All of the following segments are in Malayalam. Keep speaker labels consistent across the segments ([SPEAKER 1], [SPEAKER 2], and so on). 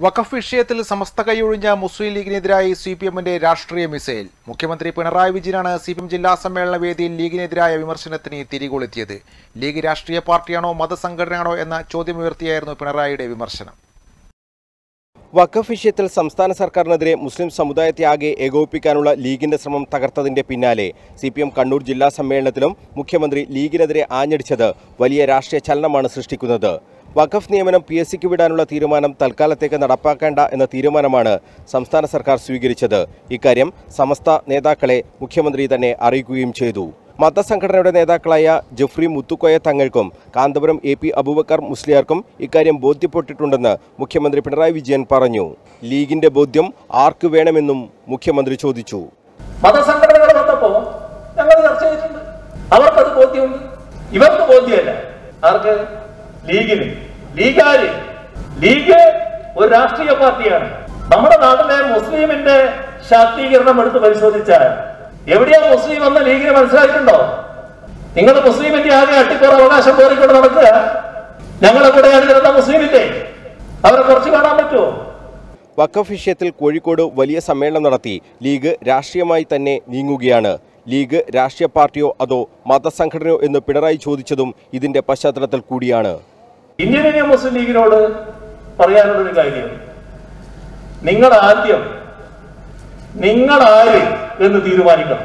[SPEAKER 1] വഖഫ് വിഷയത്തിൽ സമസ്ത കൈയൊഴിഞ്ഞ മുസ്ലിം ലീഗിനെതിരായി സി പി എമ്മിന്റെ രാഷ്ട്രീയ മിസൈൽ മുഖ്യമന്ത്രി പിണറായി വിജയനാണ് സി പി എം ജില്ലാ സമ്മേളന വേദിയിൽ ലീഗിനെതിരായ വിമർശനത്തിന് തിരികൊളുത്തിയത് ലീഗ് രാഷ്ട്രീയ പാർട്ടിയാണോ മതസംഘടനയാണോ എന്ന ചോദ്യമുയർത്തിയായിരുന്നു പിണറായിയുടെ വിമർശനം
[SPEAKER 2] വഖഫ് വിഷയത്തിൽ സംസ്ഥാന സർക്കാരിനെതിരെ മുസ്ലിം സമുദായത്തെ ആകെ ഏകോപിപ്പിക്കാനുള്ള ലീഗിന്റെ ശ്രമം തകർത്തതിന്റെ പിന്നാലെ സി പി എം കണ്ണൂർ ജില്ലാ സമ്മേളനത്തിലും മുഖ്യമന്ത്രി ലീഗിനെതിരെ ആഞ്ഞടിച്ചത് വലിയ രാഷ്ട്രീയ ചലനമാണ് സൃഷ്ടിക്കുന്നത് വഖഫ് നിയമനം പി എസ് സിക്ക് വിടാനുള്ള തീരുമാനം തൽക്കാലത്തേക്ക് നടപ്പാക്കേണ്ട എന്ന തീരുമാനമാണ് സംസ്ഥാന സർക്കാർ സ്വീകരിച്ചത് ഇക്കാര്യം സമസ്ത നേതാക്കളെ മുഖ്യമന്ത്രി തന്നെ അറിയിക്കുകയും ചെയ്തു മതസംഘടനയുടെ നേതാക്കളായ ജഫ്രി മുത്തുക്കോയ തങ്ങൾക്കും കാന്തപുരം എ പി അബൂബക്കർ മുസ്ലിയാർക്കും ഇക്കാര്യം ബോധ്യപ്പെട്ടിട്ടുണ്ടെന്ന് മുഖ്യമന്ത്രി പിണറായി വിജയൻ പറഞ്ഞു ലീഗിന്റെ ബോധ്യം ആർക്ക് വേണമെന്നും മുഖ്യമന്ത്രി ചോദിച്ചു
[SPEAKER 3] മതസംഘടനകൾ വന്നപ്പോ ഞങ്ങൾ ചർച്ച ചെയ്തിട്ടുണ്ട് അവർക്കത് ബോധ്യമുണ്ട് ഇവർക്ക് ബോധ്യമല്ല ആർക്ക് ലീഗിന് ലീഗാര് ലീഗ് ഒരു രാഷ്ട്രീയ പാർട്ടിയാണ് നമ്മുടെ നാട്ടിലെ മുസ്ലിമിന്റെ ശാക്തീകരണം എടുത്ത് പരിശോധിച്ചാൽ എവിടെയാ മുസ്ലിം എന്ന് ലീഗിന് മനസ്സിലായിട്ടുണ്ടോ നിങ്ങൾ മുസ്ലിമിന്റെ ആകെ അട്ടിപ്പുറ അവകാശം കോരിക്കൊണ്ട് നടക്കുക ഞങ്ങളെ കൂടെ അണിനിരുന്ന മുസ്ലിമില്ലേ അവരെ കുറച്ച് കാണാൻ പറ്റുമോ
[SPEAKER 2] വഖഫ് വിഷയത്തിൽ കോഴിക്കോട് വലിയ സമ്മേളനം നടത്തി ലീഗ് രാഷ്ട്രീയമായി തന്നെ നീങ്ങുകയാണ് ലീഗ് രാഷ്ട്രീയ പാർട്ടിയോ അതോ മതസംഘടനയോ എന്ന് പിണറായി ചോദിച്ചതും ഇതിന്റെ പശ്ചാത്തലത്തിൽ കൂടിയാണ്
[SPEAKER 3] ഇന്ത്യൻ യൂണിയൻ മുസ്ലിം ലീഗിനോട് പറയാനുള്ള ഒരു കാര്യം നിങ്ങൾ ആദ്യം നിങ്ങൾ ആര് എന്ന് തീരുമാനിക്കണം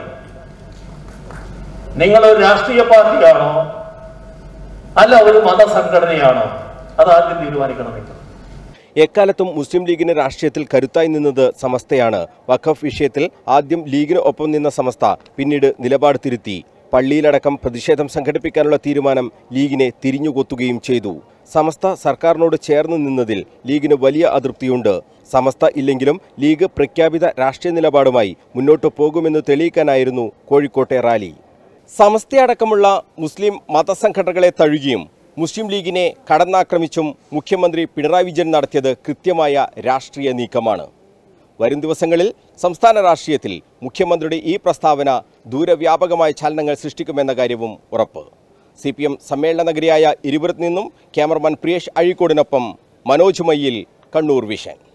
[SPEAKER 3] നിങ്ങൾ ഒരു രാഷ്ട്രീയ പാർട്ടിയാണോ അല്ല ഒരു മതസംഘടനയാണോ അത് ആദ്യം തീരുമാനിക്കണം നിങ്ങൾ
[SPEAKER 2] എക്കാലത്തും മുസ്ലിം ലീഗിന് രാഷ്ട്രീയത്തിൽ കരുത്തായി നിന്നത് സമസ്തയാണ് വഖഫ് വിഷയത്തിൽ ആദ്യം ലീഗിന് ഒപ്പം നിന്ന സമസ്ത പിന്നീട് നിലപാട് തിരുത്തി പള്ളിയിലടക്കം പ്രതിഷേധം സംഘടിപ്പിക്കാനുള്ള തീരുമാനം ലീഗിനെ തിരിഞ്ഞുകൊത്തുകയും ചെയ്തു സമസ്ത സർക്കാരിനോട് ചേർന്ന് നിന്നതിൽ ലീഗിന് വലിയ അതൃപ്തിയുണ്ട് സമസ്ത ഇല്ലെങ്കിലും ലീഗ് പ്രഖ്യാപിത രാഷ്ട്രീയ നിലപാടുമായി മുന്നോട്ടു പോകുമെന്ന് തെളിയിക്കാനായിരുന്നു കോഴിക്കോട്ടെ റാലി സമസ്തയടക്കമുള്ള മുസ്ലിം മതസംഘടനകളെ തഴുകിയും മുസ്ലിം ലീഗിനെ കടന്നാക്രമിച്ചും മുഖ്യമന്ത്രി പിണറായി വിജയൻ നടത്തിയത് കൃത്യമായ രാഷ്ട്രീയ നീക്കമാണ് വരും ദിവസങ്ങളിൽ സംസ്ഥാന രാഷ്ട്രീയത്തിൽ മുഖ്യമന്ത്രിയുടെ ഈ പ്രസ്താവന ദൂരവ്യാപകമായ ചലനങ്ങൾ സൃഷ്ടിക്കുമെന്ന കാര്യവും ഉറപ്പ് സി പി എം സമ്മേളന നഗരിയായ ഇരുപുരത്ത് നിന്നും ക്യാമറമാൻ പ്രിയേഷ് അഴീക്കോടിനൊപ്പം മനോജ് മയ്യിൽ കണ്ണൂർ വിഷൻ